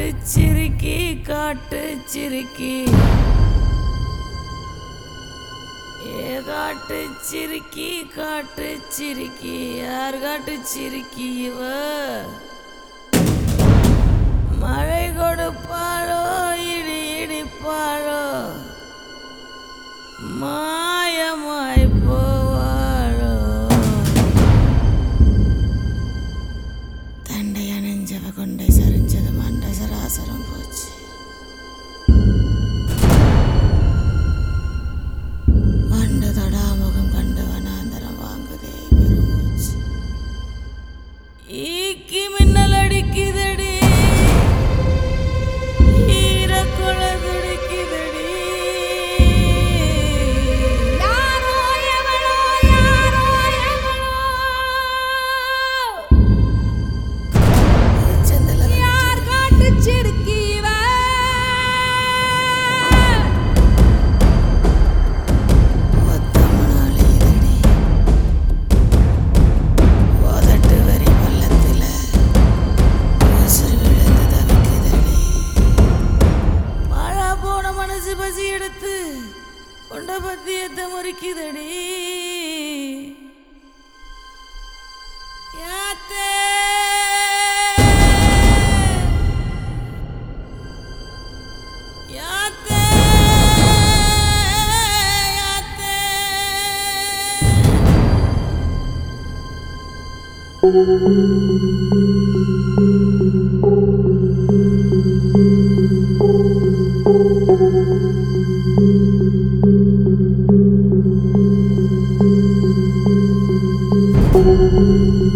சிரிக்கி காட்டு சிரிக்கி ஏ காட்டு சிரிக்கி காட்டு சிரிக்கி யார் காட்டு சிரிக்கி இவ மழை கொடுப்பாளோ இடி இடிப்பாளோ மாயமாய் போவாளோ தண்டை அணிஞ்சவ கொண்டை சரிஞ்சது மண்டை சராசரம் போச்சு வண்டு தொடாமுகம் கண்டு வனாந்தரம் வாங்குதே பெருமூச்சு ஈக்கி மின்னல் அடிக்குதடி ஈரக்குள துடிக்குதடி யாரோ எவனோ யாரோ எவனோ செந்தல யார் காட்டு சிறுக்கி உதட்டு வரி பள்ளத்துல உசுறு விழுந்து தவிக்குதடி மழை போன மனசு பசி எடுத்து கொண்ட பத்தியத்தை முறிக்குதடி யாத்தே யாத்தே யாத்தே Thank